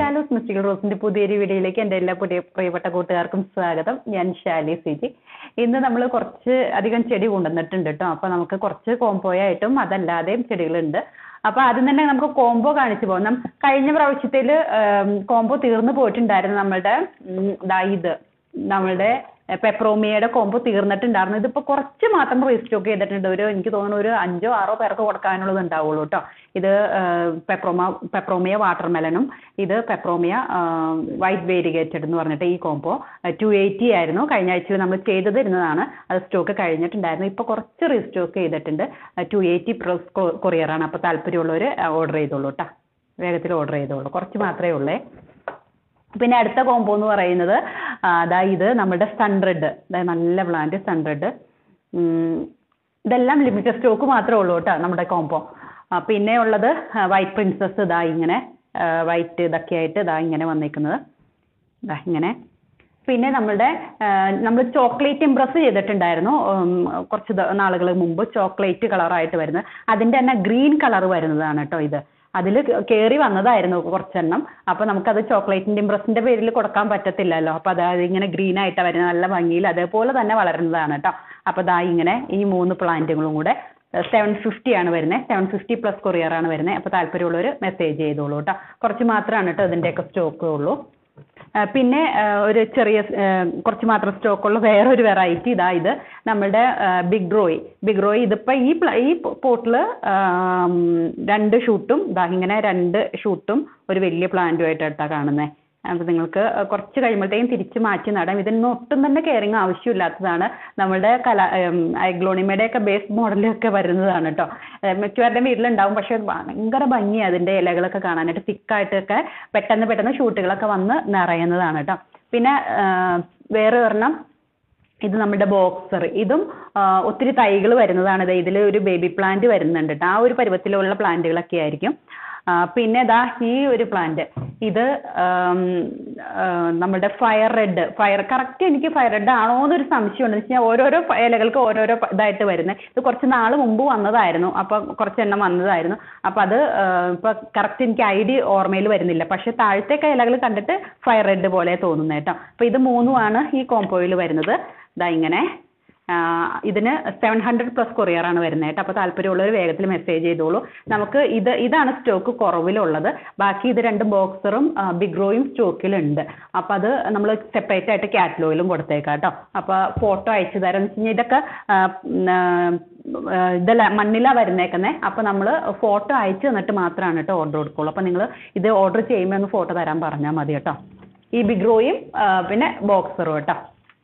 Shalu's mystical റോസിന്റെ പുതിയൊരു വീഡിയോയിലേക്ക് എൻ്റെ എല്ലാ പുതിയ പ്രിയപ്പെട്ട കൂട്ടുകാർക്കും സ്വാഗതം ഞാൻ ഷാലി സിജി ഇന്ന് നമ്മൾ കുറച്ച് അധികം ചെടി കൊണ്ടുവന്നിട്ടുണ്ട് കേട്ടോ അപ്പോൾ നമുക്ക് കുറച്ച് കോംബോയായിട്ടും അതല്ലാതെയും ചെടികളുണ്ട് അപ്പോൾ ആദ്യം തന്നെ നമുക്ക് കോംബോ കാണിച്ചു പോകാം നം- കഴിഞ്ഞ പ്രാവശ്യത്തിൽ കോംബോ തീർന്നു പോയിട്ടുണ്ടായിരുന്നു നമ്മളുടെ ഉം, ദാ ഇത് നമ്മളുടെ പെപ്രോമിയയുടെ കോംബോ തീർന്നിട്ടുണ്ടായിരുന്നു ഇതിപ്പോൾ കുറച്ച് മാത്രം റീസ്റ്റോക്ക് ചെയ്തിട്ടുണ്ട് ഒരു എനിക്ക് തോന്നുന്നു ഒരു അഞ്ചോ ആറോ പേർക്ക് കൊടുക്കാനുള്ളത് ഉണ്ടാവുള്ളൂ കേട്ടോ ഇത് പെപ്രോമ പെപ്രോമിയ വാട്ടർമെലനും ഇത് പെപ്രോമിയ വൈറ്റ് വേരിഗേറ്റഡ് എന്ന് പറഞ്ഞിട്ട് ഈ കോംബോ ടു എയ്റ്റി ആയിരുന്നു കഴിഞ്ഞ ആഴ്ചയിൽ നമ്മൾ ചെയ്തത് ഇരുന്നതാണ് അത് സ്റ്റോക്ക് കഴിഞ്ഞിട്ടുണ്ടായിരുന്നു ഇപ്പോൾ കുറച്ച് റീസ്റ്റോക്ക് ചെയ്തിട്ടുണ്ട് ടു എയ്റ്റി പ്ലസ് കൊറിയറാണ് അപ്പോൾ താല്പര്യമുള്ളവർ ഓർഡർ ചെയ്തോളൂ കേട്ടോ വേഗത്തിൽ ഓർഡർ ചെയ്തോളൂ കുറച്ച് മാത്രമേ ഉള്ളേ പിന്നെ അടുത്ത കോംബോ എന്ന് പറയുന്നത് ആ, ദാ ഇത് നമ്മുടെ സൺറെഡ് നല്ല പ്ലാന്റ് സൺറെഡ് ഇതെല്ലാം ലിമിറ്റഡ് സ്റ്റോക്ക് മാത്രമേ ഉള്ളൂ കേട്ടോ നമ്മുടെ കോംബോ പിന്നെ ഉള്ളത് വൈറ്റ് പ്രിൻസസ് ഇതാ ഇങ്ങനെ വൈറ്റ് ഇതൊക്കെ ആയിട്ട് ഇതാ ഇങ്ങനെ വന്നിരിക്കുന്നത് ഇതാ ഇങ്ങനെ പിന്നെ നമ്മളുടെ നമ്മൾ ചോക്ലേറ്റ് ഇംപ്രസ് ചെയ്തിട്ടുണ്ടായിരുന്നു ഉം, കുറച്ച് നാളുകൾ മുമ്പ് ചോക്ലേറ്റ് കളറായിട്ട് വരുന്നത് അതിൻ്റെ തന്നെ ഗ്രീൻ കളർ വരുന്നതാണ് കേട്ടോ ഇത് അതിൽ കയറി വന്നതായിരുന്നു കുറച്ചെണ്ണം അപ്പോൾ നമുക്കത് ചോക്ലേറ്റിൻ്റെ ഇംപ്രസിൻ്റെ പേരിൽ കൊടുക്കാൻ പറ്റത്തില്ലല്ലോ അപ്പോൾ അത് ഇങ്ങനെ ഗ്രീൻ ആയിട്ടാണ് വരുന്നത് നല്ല ഭംഗിയിൽ അതേപോലെ തന്നെ വളരുന്നതാണ് കേട്ടോ അപ്പോൾ ദാ ഇങ്ങനെ ഈ മൂന്ന് പ്ലാന്റുകളും കൂടെ സെവൻ ഫിഫ്റ്റി ആണ് വരുന്നത് സെവൻ ഫിഫ്റ്റി പ്ലസ് കൊറിയർ ആണ് വരുന്നത് അപ്പോൾ താല്പര്യമുള്ളവർ മെസ്സേജ് ചെയ്തോളൂ കേട്ടോ കുറച്ച് മാത്രമാണ് കേട്ടോ ഇതിൻ്റെയൊക്കെ സ്റ്റോക്ക് ഉള്ളൂ ആ, പിന്നെ ആ, ഒരു ചെറിയ ആ, കുറച്ച് മാത്രം സ്റ്റോക്കുള്ള വേറൊരു വെറൈറ്റി ഇതാ ഇത് നമ്മളുടെ ബിഗ് റോയ് ബിഗ് റോയ് ഇതിപ്പോൾ ഈ പ്ല- ഈ പോട്ടിൽ രണ്ട് ഷൂട്ടും ഇതാ ഇങ്ങനെ രണ്ട് ഷൂട്ടും ഒരു വലിയ പ്ലാന്റുമായിട്ടാണ് കാണുന്നത് അപ്പോൾ നിങ്ങൾക്ക് കുറച്ച് കഴിയുമ്പോഴത്തേക്കും തിരിച്ച് മാറ്റി നടാം ഇതിനൊന്നും ഒട്ടും തന്നെ കെയറിങ് ആവശ്യമില്ലാത്തതാണ് നമ്മുടെ കല ഐഗ്ലോണിമയുടെ ഒക്കെ ബേസ് മോഡലൊക്കെ വരുന്നതാണ് കേട്ടോ മിക്കവരുടെ വീട്ടിലുണ്ടാവും പക്ഷേ ഭയങ്കര ഭംഗിയാണ് അതിൻ്റെ ഇലകളൊക്കെ കാണാനായിട്ട് തിക്കായിട്ടൊക്കെ പെട്ടെന്ന് പെട്ടെന്ന് ഷൂട്ടുകളൊക്കെ വന്ന് നിറയുന്നതാണ് കേട്ടോ പിന്നെ ആ, വേറെ ഒരെണ്ണം ഇത് നമ്മുടെ ബോക്സർ ഇതും ആ, ഒത്തിരി തൈകൾ വരുന്നതാണ് ഇതിൽ ഒരു ബേബി പ്ലാന്റ് വരുന്നുണ്ട് ട്ടോ. ആ ഒരു പരുവത്തിലുള്ള പ്ലാന്റുകളൊക്കെ ആയിരിക്കും ആ, പിന്നെ ദാ ഈ ഒരു പ്ലാന്റ് ഇത് ആം, ആ, നമ്മുടെ ഫയർ റെഡ് ഫയർ കറക്റ്റ് എനിക്ക് ഫയർ റെഡ് ആണോ എന്നൊരു സംശയമുണ്ട് എന്ന് വെച്ചാൽ ഓരോരോ ഫ- ഇലകൾക്ക് ഓരോരോ പ- ഇതായിട്ട് വരുന്നത് ഇത് കുറച്ച് നാൾ മുമ്പ് വന്നതായിരുന്നു അപ്പോൾ കുറച്ചെണ്ണം വന്നതായിരുന്നു അപ്പോൾ അത് ഇപ്പോൾ കറക്റ്റ് എനിക്ക് ഐ ഡി ഓർമ്മയിൽ വരുന്നില്ല പക്ഷേ താഴത്തേക്ക് ഇലകൾ കണ്ടിട്ട് ഫയർ റെഡ് പോലെ തോന്നുന്നത് കേട്ടോ അപ്പോൾ ഇത് മൂന്നുമാണ് ഈ കോംബോയിൽ വരുന്നത് ഇതാ ഇങ്ങനെ ആ, ഇതിന് സെവൻ ഹൺഡ്രഡ് പ്ലസ് കൊറിയറാണ് വരുന്നത് കേട്ടോ അപ്പോൾ താല്പര്യമുള്ളവർ വേഗത്തിൽ മെസ്സേജ് ചെയ്തോളൂ നമുക്ക് ഇത് ഇതാണ് സ്റ്റോക്ക് കുറവിലുള്ളത് ബാക്കി ഇത് രണ്ട് ബോക്സറും ബിഗ് റോയും സ്റ്റോക്കിലുണ്ട് അപ്പോൾ അത് നമ്മൾ സെപ്പറേറ്റ് ആയിട്ട് കാറ്റലോഗിലും കൊടുത്തേക്കാം കേട്ടോ അപ്പോൾ ഫോട്ടോ അയച്ചു തരാം എന്ന് വെച്ച് കഴിഞ്ഞാൽ ഇതൊക്കെ ആ, ഉം, ആ, ഇതല്ല മണ്ണിലാണ് വരുന്നേക്കുന്നത് അപ്പോൾ നമ്മൾ ഫോട്ടോ അയച്ചു തന്നിട്ട് മാത്രമാണ് കേട്ടോ ഓർഡർ കൊടുക്കുള്ളൂ അപ്പോൾ നിങ്ങൾ ഇത് ഓർഡർ ചെയ്യുമ്പോൾ ഒന്ന് ഫോട്ടോ തരാൻ പറഞ്ഞാൽ മതി കേട്ടോ ഈ ബിഗ് റോയും ആ, പിന്നെ ബോക്സറും കേട്ടോ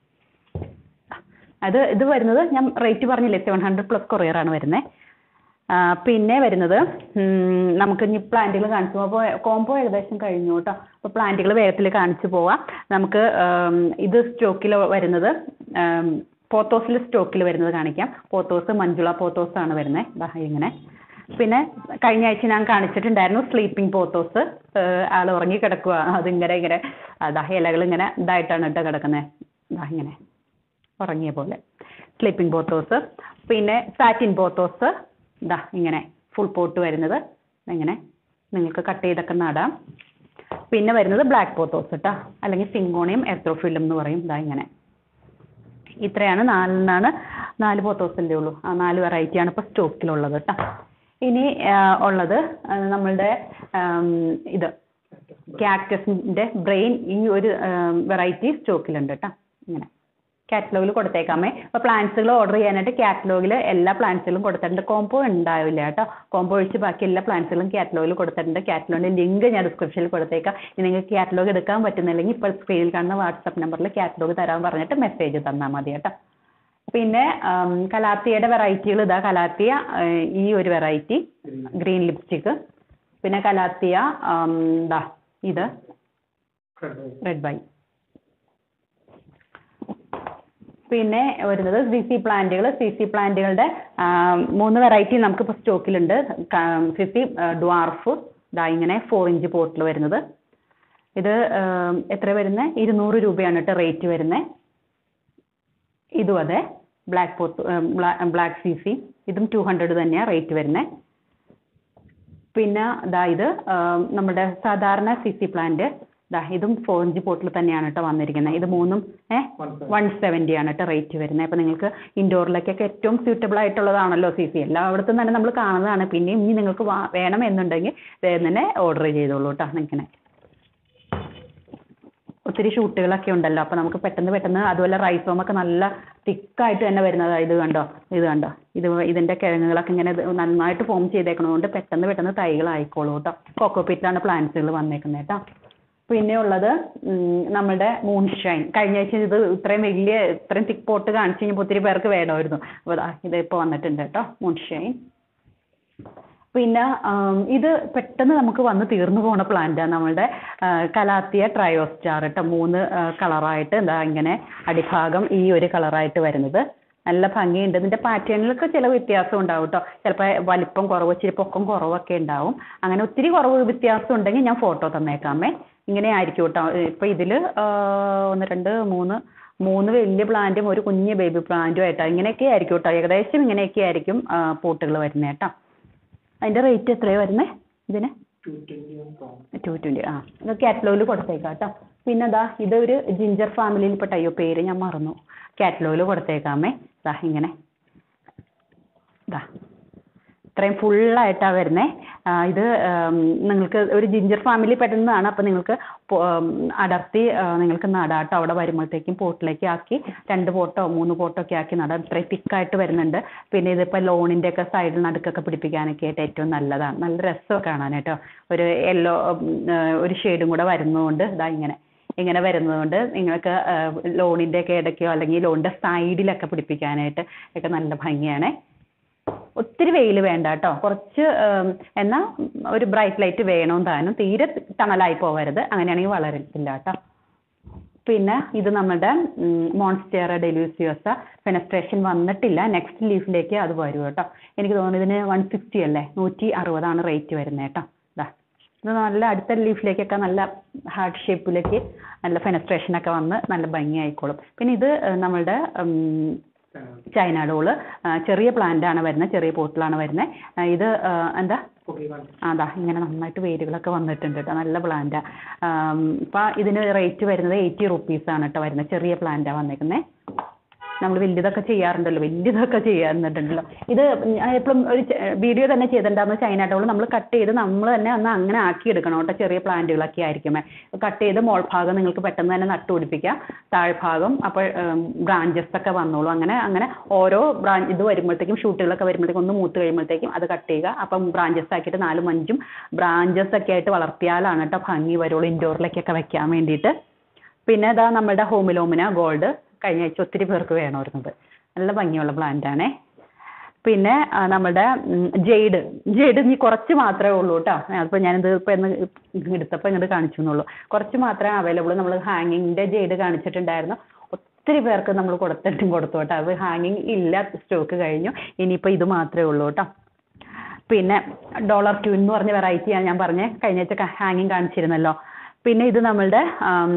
അത് ഇത് വരുന്നത് ഞാൻ റേറ്റ് പറഞ്ഞില്ലേ സെവൻ ഹൺഡ്രഡ് പ്ലസ് കൊറിയറാണ് വരുന്നത് പിന്നെ വരുന്നത് ഉം, നമുക്ക് ഇനി പ്ലാന്റുകൾ കാണിച്ചു പോകാം അപ്പോൾ കോംബോ ഏകദേശം കഴിഞ്ഞു കേട്ടോ അപ്പോൾ പ്ലാന്റുകൾ വേഗത്തിൽ കാണിച്ചു പോവാം നമുക്ക് ഉം, ഇത് സ്റ്റോക്കിൽ വരുന്നത് പോത്തോസിൽ സ്റ്റോക്കിൽ വരുന്നത് കാണിക്കാം പോത്തോസ് മഞ്ജുള പോത്തോസ് ആണ് വരുന്നത് ദാ ഇങ്ങനെ പിന്നെ കഴിഞ്ഞ ആഴ്ച ഞാൻ കാണിച്ചിട്ടുണ്ടായിരുന്നു സ്ലീപ്പിംഗ് പോത്തോസ് ആൾ ഉറങ്ങി കിടക്കുക അതിങ്ങനെ ഇങ്ങനെ അതാ ഇലകൾ ഇങ്ങനെ ഇതായിട്ടാണ് കേട്ടോ കിടക്കുന്നത് ദാ ഇങ്ങനെ ഉറങ്ങിയ പോലെ സ്ലീപ്പിംഗ് പോത്തോസ് പിന്നെ സാറ്റിൻ പോത്തോസ് ഇതാ ഇങ്ങനെ ഫുൾ പോട്ട് വരുന്നത് ഇങ്ങനെ നിങ്ങൾക്ക് കട്ട് ചെയ്തൊക്കെ നടാം പിന്നെ വരുന്നത് ബ്ലാക്ക് പോത്തോസ് കേട്ടോ അല്ലെങ്കിൽ സിങ്കോണിയം എർത്രോഫിലം എന്ന് പറയും ഇതാ ഇങ്ങനെ ഇത്രയാണ് നാലിനാണ് നാല് പോത്തോസിൻ്റെ ഉള്ളൂ ആ നാല് വെറൈറ്റിയാണ് ഇപ്പോൾ സ്റ്റോക്കിലുള്ളത് കേട്ടോ ഇനി ആ, ഉള്ളത് ആ, നമ്മളുടെ ആം, ഇത് ക്യാക്ടസിൻ്റെ ബ്രെയിൻ ഈ ഒരു വെറൈറ്റി സ്റ്റോക്കിലുണ്ട് കേട്ടോ ഇങ്ങനെ കാറ്റലോഗിൽ കൊടുത്തേക്കാമേ അപ്പോൾ പ്ലാന്റ്സുകൾ ഓർഡർ ചെയ്യാനായിട്ട് കാറ്റലോഗിൽ എല്ലാ പ്ലാന്റ്സുകളും കൊടുത്തിട്ടുണ്ട് കോംബോ ഉണ്ടാവില്ല കേട്ടോ കോംബോ ഒഴിച്ച് ബാക്കി എല്ലാ പ്ലാന്റ്സുകളും കാറ്റലോഗിൽ കൊടുത്തിട്ടുണ്ട് കാറ്റലോഗിൻ്റെ ലിങ്ക് ഞാൻ ഡിസ്ക്രിപ്ഷനിൽ കൊടുത്തേക്കാം ഇനി നിങ്ങൾക്ക് കാറ്റലോഗ് എടുക്കാൻ പറ്റുന്നില്ലെങ്കിൽ ഇപ്പോൾ സ്ക്രീനിൽ കാണുന്ന വാട്സപ്പ് നമ്പറിൽ കാറ്റലോഗ് തരാൻ പറഞ്ഞിട്ട് മെസ്സേജ് തന്നാൽ മതി കേട്ടോ പിന്നെ ആം, കലാത്തിയുടെ വെറൈറ്റികൾ ഇതാ കലാത്തിയ ആ, ഈ ഒരു വെറൈറ്റി ഗ്രീൻ ലിപ്സ്റ്റിക്ക് പിന്നെ കലാത്തിയ ആം, ദാ ഇത് റെഡ് ബൈ പിന്നെ വരുന്നത് സി സി പ്ലാന്റുകൾ സി സി പ്ലാന്റുകളുടെ മൂന്ന് വെറൈറ്റി നമുക്ക് ഇപ്പോൾ സ്റ്റോക്കിലുണ്ട് സി സി ഡ്വാർഫ് ദാ ഇങ്ങനെ ഫോർ ഇഞ്ച് പോട്ടിൽ വരുന്നത് ഇത് ആം, എത്ര വരുന്നത് ഇരുന്നൂറ് രൂപയാണ് കേട്ടോ റേറ്റ് വരുന്നത് ഇതും അതെ ബ്ലാക്ക് പോത്ത് ബ്ലാക്ക് സി സി ഇതും ടു ഹൺഡ്രഡ് തന്നെയാണ് റേറ്റ് വരുന്നത് പിന്നെ ദാ ഇത് ആ, നമ്മുടെ സാധാരണ സി സി പ്ലാന്റ് ദാ ഇതും ഫോർ ഇഞ്ച് പോട്ടിൽ തന്നെയാണ് കേട്ടോ വന്നിരിക്കുന്നത് ഇത് മൂന്നും ഏഹ് വൺ സെവൻറ്റി ആണ് കേട്ടോ റേറ്റ് വരുന്നത് അപ്പോൾ നിങ്ങൾക്ക് ഇൻഡോറിലേക്കൊക്കെ ഏറ്റവും സ്യൂട്ടബിൾ ആയിട്ടുള്ളതാണല്ലോ സി സി എല്ലായിടത്തും തന്നെ നമ്മൾ കാണുന്നതാണ് പിന്നെയും ഇനി നിങ്ങൾക്ക് വാ വേണം എന്നുണ്ടെങ്കിൽ വേഗം തന്നെ ഓർഡർ ചെയ്തോളൂ കേട്ടോ നിൽക്കണേ ഒത്തിരി ഷൂട്ടുകളൊക്കെ ഉണ്ടല്ലോ അപ്പോൾ നമുക്ക് പെട്ടെന്ന് പെട്ടെന്ന് അതുപോലെ റൈസോം ഒക്കെ നല്ല തിക്കായിട്ട് തന്നെ വരുന്നത് ഇത് കണ്ടോ ഇത് കണ്ടോ ഇത് ഇതിൻ്റെ കിഴങ്ങുകളൊക്കെ ഇങ്ങനെ ഇത് നന്നായിട്ട് ഫോം ചെയ്തേക്കണതുകൊണ്ട് പെട്ടെന്ന് പെട്ടെന്ന് തൈകളായിക്കോളൂ കേട്ടോ കോക്കോപ്പിറ്റാണ് പ്ലാന്റ്സുകൾ വന്നേക്കുന്നത് കേട്ടോ പിന്നെ ഉള്ളത് ഉം, നമ്മുടെ മൂൺഷൈൻ കഴിഞ്ഞ ആഴ്ച ഇത് ഇത്രയും വലിയ ഇത്രയും തിക്ക് പോട്ട് കാണിച്ചു കഴിഞ്ഞപ്പോൾ ഒത്തിരി പേർക്ക് വേണമായിരുന്നു അപ്പോൾ ദാ ഇത് ഇപ്പോൾ വന്നിട്ടുണ്ട് കേട്ടോ മൂൺഷൈൻ പിന്നെ ആം, ഇത് പെട്ടെന്ന് നമുക്ക് വന്ന് തീർന്നു പോണ പ്ലാന്റാണ് നമ്മളുടെ ആ, കലാത്തിയ ട്രയോസ്റ്റാർ കേട്ടോ മൂന്ന് കളറായിട്ട് എന്താ ഇങ്ങനെ അടിഭാഗം ഈ ഒരു കളറായിട്ട് വരുന്നത് നല്ല ഭംഗിയുണ്ട് ഇതിൻ്റെ പാറ്റേണിലൊക്കെ ചില വ്യത്യാസം ഉണ്ടാവും കേട്ടോ ചിലപ്പോൾ വലിപ്പം കുറവ് ഇച്ചിരി പൊക്കം കുറവൊക്കെ ഉണ്ടാവും അങ്ങനെ ഒത്തിരി കുറവ് വ്യത്യാസം ഉണ്ടെങ്കിൽ ഞാൻ ഫോട്ടോ തന്നേക്കാമേ ഇങ്ങനെ ആയിരിക്കും കേട്ടോ ഇപ്പോൾ ഇതിൽ ഒന്ന് രണ്ട് മൂന്ന് മൂന്ന് വലിയ പ്ലാന്റും ഒരു കുഞ്ഞ് ബേബി പ്ലാന്റും ആയിട്ടാണ് ഇങ്ങനെയൊക്കെ ആയിരിക്കും കേട്ടോ ഏകദേശം ഇങ്ങനെയൊക്കെ ആയിരിക്കും പോട്ടുകൾ വരുന്നത് കേട്ടോ അതിൻ്റെ റേറ്റ് എത്രയാണ് വരുന്നത് ഇതിന് ടു ട്വൻറ്റി ആ ഇത് കാറ്റലോഗിൽ കൊടുത്തേക്കാം കേട്ടോ പിന്നെ ദാ ഇതൊരു ജിഞ്ചർ ഫാമിലിയിൽപ്പെട്ട അയ്യോ പേര് ഞാൻ മറന്നു കാറ്റലോഗിൽ കൊടുത്തേക്കാമേ ദാ ഇങ്ങനെ ദാ ഇത്രയും ഫുള്ളായിട്ടാണ് വരുന്നത് ഇത് ഉം, നിങ്ങൾക്ക് ഒരു ജിഞ്ചർ ഫാമിലി പെടുന്നതാണ് അപ്പോൾ നിങ്ങൾക്ക് പൊ- ഉം, അടർത്തി ആ, നിങ്ങൾക്ക് നടാം കേട്ടോ അവിടെ വരുമ്പോഴത്തേക്കും പോട്ടിലേക്ക് ആക്കി രണ്ട് പോട്ടോ മൂന്ന് പോട്ടോ ഒക്കെ ആക്കി നടാം ഇത്രയും തിക്കായിട്ട് വരുന്നുണ്ട് പിന്നെ ഇതിപ്പോൾ ലോണിൻ്റെ ഒക്കെ സൈഡിൽ നടുക്കൊക്കെ പിടിപ്പിക്കാനൊക്കെ ആയിട്ട് ഏറ്റവും നല്ലതാണ് നല്ല രസമൊക്കെ കാണാൻ കേട്ടോ ഒരു യെല്ലോ ഒരു ഷെയ്ഡും കൂടെ വരുന്നതുകൊണ്ട് ഇതാ ഇങ്ങനെ ഇങ്ങനെ വരുന്നതുകൊണ്ട് നിങ്ങൾക്ക് ലോണിൻ്റെ ഒക്കെ ഇടയ്ക്കോ അല്ലെങ്കിൽ ലോണിൻ്റെ സൈഡിലൊക്കെ പിടിപ്പിക്കാനായിട്ട് ഒക്കെ നല്ല ഭംഗിയാണ് ഒത്തിരി വെയിൽ വേണ്ട കേട്ടോ കുറച്ച് ഉം, എന്നാൽ ഒരു ബ്രൈറ്റ് ലൈറ്റ് വേണം താനും തീരെ തണലായി പോകരുത് അങ്ങനെയാണെങ്കിൽ വളരത്തില്ല കേട്ടോ പിന്നെ ഇത് നമ്മുടെ മോൺസ്റ്റേറ ഡെലൂസിയോസ ഫെനസ്ട്രേഷൻ വന്നിട്ടില്ല നെക്സ്റ്റ് ലീഫിലേക്ക് അത് വരും കേട്ടോ എനിക്ക് തോന്നുന്നു ഇതിന് വൺ സിക്സ്റ്റി അല്ലേ നൂറ്റി അറുപതാണ് റേറ്റ് വരുന്നത് കേട്ടോ ഇതാ ഇത് നല്ല അടുത്ത ലീഫിലേക്കൊക്കെ നല്ല ഹാർട്ട് ഷേപ്പിലേക്ക് നല്ല ഫെനസ്ട്രേഷൻ ഒക്കെ വന്ന് നല്ല ഭംഗിയായിക്കോളും പിന്നെ ഇത് ഏഹ്, നമ്മളുടെ ഉം, ചൈന ഡോള് ചെറിയ പ്ലാന്റ് ആണ് വരുന്നത് ചെറിയ പോട്ടിലാണ് വരുന്നത് ഇത് ആ, എന്താ അതാ ഇങ്ങനെ നന്നായിട്ട് വേരുകളൊക്കെ വന്നിട്ടുണ്ട് കേട്ടോ നല്ല പ്ലാന്റാ ഇപ്പം ഇതിന് റേറ്റ് വരുന്നത് എയ്റ്റി റുപ്പീസാണ് കേട്ടോ വരുന്നത് ചെറിയ പ്ലാന്റാണ് വന്നേക്കുന്നത് നമ്മൾ വലിയതൊക്കെ ചെയ്യാറുണ്ടല്ലോ വലിയതൊക്കെ ചെയ്യാറുണ്ടല്ലോ ഇത് എപ്പോഴും ഒരു വീഡിയോ തന്നെ ചെയ്തിട്ടുണ്ടാകുന്ന ചൈന ടോൾ നമ്മൾ കട്ട് ചെയ്ത് നമ്മൾ തന്നെ ഒന്ന് അങ്ങനെ ആക്കി എടുക്കണം കേട്ടോ ചെറിയ പ്ലാന്റുകളൊക്കെ ആയിരിക്കുമേ കട്ട് ചെയ്ത് മോൾ ഭാഗം നിങ്ങൾക്ക് പെട്ടെന്ന് തന്നെ നട്ടുപിടിപ്പിക്കാം താഴ്ഭാഗം അപ്പോൾ ബ്രാഞ്ചസ് ഒക്കെ വന്നോളൂ അങ്ങനെ അങ്ങനെ ഓരോ ബ്രാഞ്ച് ഇത് വരുമ്പോഴത്തേക്കും ഷൂട്ടുകളൊക്കെ വരുമ്പോഴത്തേക്കും ഒന്ന് മൂത്ത് കഴിയുമ്പോഴത്തേക്കും അത് കട്ട് ചെയ്യുക അപ്പം ബ്രാഞ്ചസ് ആക്കിയിട്ട് നാലും അഞ്ചും ബ്രാഞ്ചസ് ഒക്കെ ആയിട്ട് വളർത്തിയാലാണ് കേട്ടോ ഭംഗി വരുള്ളൂ ഇൻഡോറിലേക്കൊക്കെ വെക്കാൻ വേണ്ടിയിട്ട് പിന്നെ ഇതാ നമ്മുടെ ഹോമിലോമിന ഗോൾഡ് കഴിഞ്ഞ ആഴ്ച ഒത്തിരി പേർക്ക് വേണമായിരുന്നത് നല്ല ഭംഗിയുള്ള പ്ലാന്റ് ആണേ പിന്നെ ആ, നമ്മുടെ ജെയ്ഡ് ജെയ്ഡ് ഇനി കുറച്ച് മാത്രമേ ഉള്ളൂ കേട്ടോ അതിപ്പോൾ ഞാനിത് ഇപ്പോൾ എന്ന് എടുത്തപ്പോൾ ഇങ്ങോട്ട് കാണിച്ചു എന്നുള്ളൂ കുറച്ച് മാത്രമേ അവൈലബിൾ നമ്മൾ ഹാങ്ങിങ്ങിൻ്റെ ജെയ്ഡ് കാണിച്ചിട്ടുണ്ടായിരുന്നു ഒത്തിരി പേർക്ക് നമ്മൾ കൊടുത്തിട്ടും കൊടുത്തു കേട്ടോ അത് ഹാങ്ങിങ് ഇല്ല സ്റ്റോക്ക് കഴിഞ്ഞു ഇനിയിപ്പോൾ ഇത് മാത്രമേ ഉള്ളൂ കേട്ടോ പിന്നെ ഡോളർ ട്യൂൻ എന്ന് പറഞ്ഞ വെറൈറ്റിയാണ് ഞാൻ പറഞ്ഞ കഴിഞ്ഞ ആഴ്ച ഹാങ്ങിങ് കാണിച്ചിരുന്നല്ലോ പിന്നെ ഇത് നമ്മളുടെ ആം,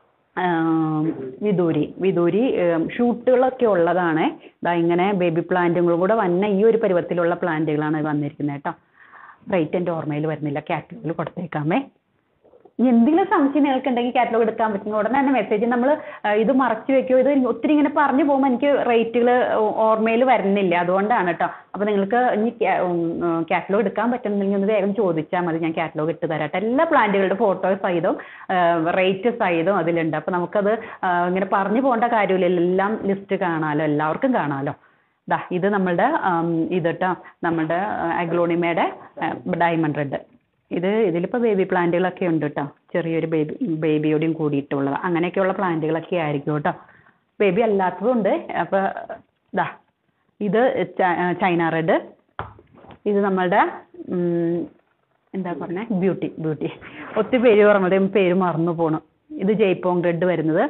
ആം, വിദൂരി വിദൂരി ഏം, ഷൂട്ടുകളൊക്കെ ഉള്ളതാണ് ഇതാ ഇങ്ങനെ ബേബി പ്ലാന്റുകളും കൂടെ വന്ന ഈ ഒരു പരുവത്തിലുള്ള പ്ലാന്റുകളാണ് വന്നിരിക്കുന്നത് കേട്ടോ റേറ്റ് എൻ്റെ ഓർമ്മയിൽ വരുന്നില്ല കാറ്റലോഗിൽ കൊടുത്തേക്കാമേ ഇനി എന്തെങ്കിലും സംശയം നിങ്ങൾക്ക് ഉണ്ടെങ്കിൽ കാറ്റലോഗ് എടുക്കാൻ പറ്റും ഉടനെ തന്നെ മെസ്സേജ് നമ്മൾ ഇത് മറച്ചു വെക്കുകയോ ഇത് ഒത്തിരി ഇങ്ങനെ പറഞ്ഞു പോകുമ്പോൾ എനിക്ക് റേറ്റുകൾ ഓർമ്മയിൽ വരുന്നില്ല അതുകൊണ്ടാണ് കേട്ടോ അപ്പോൾ നിങ്ങൾക്ക് ഇനി കാറ്റലോഗ് എടുക്കാൻ പറ്റുന്നില്ലെങ്കിൽ ഒന്ന് വേഗം ചോദിച്ചാൽ മതി ഞാൻ കാറ്റലോഗ് ഇട്ട് തരാം കേട്ടോ എല്ലാ പ്ലാന്റുകളുടെ ഫോട്ടോ സഹിതം റേറ്റ് സഹിതം അതിലുണ്ട് അപ്പോൾ നമുക്കത് ആ, ഇങ്ങനെ പറഞ്ഞു പോകേണ്ട കാര്യമില്ല എല്ലാം ലിസ്റ്റ് കാണാമല്ലോ എല്ലാവർക്കും കാണാമല്ലോ ദാ ഇത് നമ്മളുടെ ആം, ഇത് കേട്ടോ നമ്മുടെ അഗ്ലോണിമയുടെ ഡയമണ്ട് റെഡ് ഇത് ഇതിലിപ്പോൾ ബേബി പ്ലാന്റുകളൊക്കെ ഉണ്ട് കേട്ടോ ചെറിയൊരു ബേബി ബേബിയോടെയും കൂടിയിട്ടുള്ളത് അങ്ങനെയൊക്കെയുള്ള പ്ലാന്റുകളൊക്കെ ആയിരിക്കും കേട്ടോ ബേബി അല്ലാത്തതുണ്ട് അപ്പോൾ ദാ ഇത് ച- ചൈന റെഡ് ഇത് നമ്മളുടെ ഉം, എന്താ പറഞ്ഞേ ബ്യൂട്ടി ബ്യൂട്ടി ഒത്തിരി പേര് പറഞ്ഞത് പേര് മറന്നു പോണു ഇത് ജയ്പോങ് റെഡ് വരുന്നത്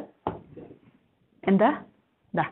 എന്താ ദാ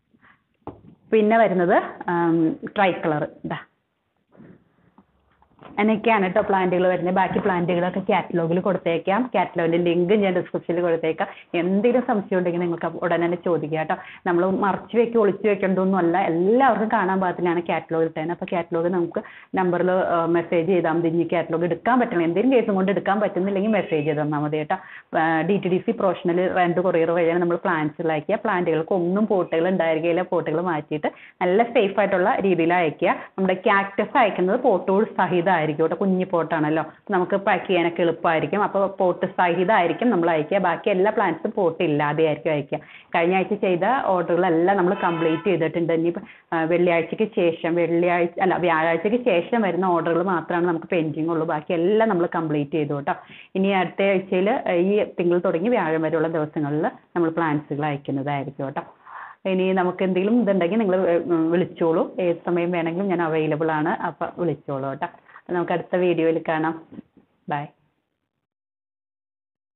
പിന്നെ വരുന്നത് ട്രൈ കളർ ഇതാ എന്നൊക്കെയാണ് കേട്ടോ പ്ലാന്റുകൾ വരുന്നത് ബാക്കി പ്ലാന്റുകളൊക്കെ കാറ്റലോഗിൽ കൊടുത്തേക്കാം കാറ്റലോഗിൻ്റെ ലിങ്ക് ഞാൻ ഡിസ്ക്രിപ്ഷനിൽ കൊടുത്തേക്കാം എന്തെങ്കിലും സംശയം ഉണ്ടെങ്കിൽ നിങ്ങൾക്ക് ഉടനെ തന്നെ ചോദിക്കുക കേട്ടോ നമ്മൾ മറച്ചു വെക്കുക ഒളിച്ചു വെക്കേണ്ടതൊന്നും അല്ല എല്ലാവർക്കും കാണാൻ പാകത്തിലാണ് കാറ്റലോഗ് ഇട്ടത് അപ്പോൾ കാറ്റലോഗ് നമുക്ക് നമ്പറിൽ മെസ്സേജ് ചെയ്താൽ മതി ഇനി കാറ്റലോഗ് എടുക്കാൻ പറ്റണം എന്തെങ്കിലും കേസും കൊണ്ട് എടുക്കാൻ പറ്റുന്നില്ലെങ്കിൽ മെസ്സേജ് ചെയ്ത് തന്നാൽ മതി കേട്ടോ D T D C professional റെൻറ്റ് കൊറിയർ വഴിയാണ് നമ്മൾ പ്ലാന്റ്സുകൾ അയക്കുക പ്ലാന്റുകൾക്ക് ഒന്നും പോട്ടുകൾ ഉണ്ടായിരിക്കില്ല പോട്ടുകൾ മാറ്റിയിട്ട് നല്ല സേഫ് ആയിട്ടുള്ള രീതിയിൽ അയക്കുക നമ്മുടെ ക്യാക്ടസ് അയക്കുന്നത് പോട്ടോട് സഹിതമായിരിക്കും കേട്ടോ കുഞ്ഞി പോട്ടാണല്ലോ നമുക്ക് പാക്ക് ചെയ്യാനൊക്കെ എളുപ്പമായിരിക്കും അപ്പോൾ പോട്ട് സഹിതമായിരിക്കും നമ്മൾ അയക്കുക ബാക്കി എല്ലാ പ്ലാന്റ്സും പോട്ട് ഇല്ലാതെ ആയിരിക്കും അയക്കുക കഴിഞ്ഞ ആഴ്ച ചെയ്ത ഓർഡറുകളെല്ലാം നമ്മൾ കംപ്ലീറ്റ് ചെയ്തിട്ടുണ്ട് ഇനി വെള്ളിയാഴ്ചയ്ക്ക് ശേഷം വെള്ളിയാഴ്ച അല്ല വ്യാഴാഴ്ചയ്ക്ക് ശേഷം വരുന്ന ഓർഡറുകൾ മാത്രമാണ് നമുക്ക് പെൻഡിങ് ഉള്ളൂ ബാക്കി എല്ലാം നമ്മൾ കംപ്ലീറ്റ് ചെയ്തു കേട്ടോ ഇനി അടുത്ത ആഴ്ചയിൽ ഈ തിങ്കൾ തുടങ്ങി വ്യാഴം വരെയുള്ള ദിവസങ്ങളിൽ നമ്മൾ പ്ലാൻസുകൾ അയക്കുന്നതായിരിക്കും കേട്ടോ ഇനി നമുക്ക് എന്തെങ്കിലും ഇതുണ്ടെങ്കിൽ നിങ്ങൾ വിളിച്ചോളൂ ഏത് സമയം വേണമെങ്കിലും ഞാൻ അവൈലബിൾ ആണ് അപ്പോൾ വിളിച്ചോളൂ കേട്ടോ നമുക്ക് അടുത്ത വീഡിയോയിൽ കാണാം ബൈ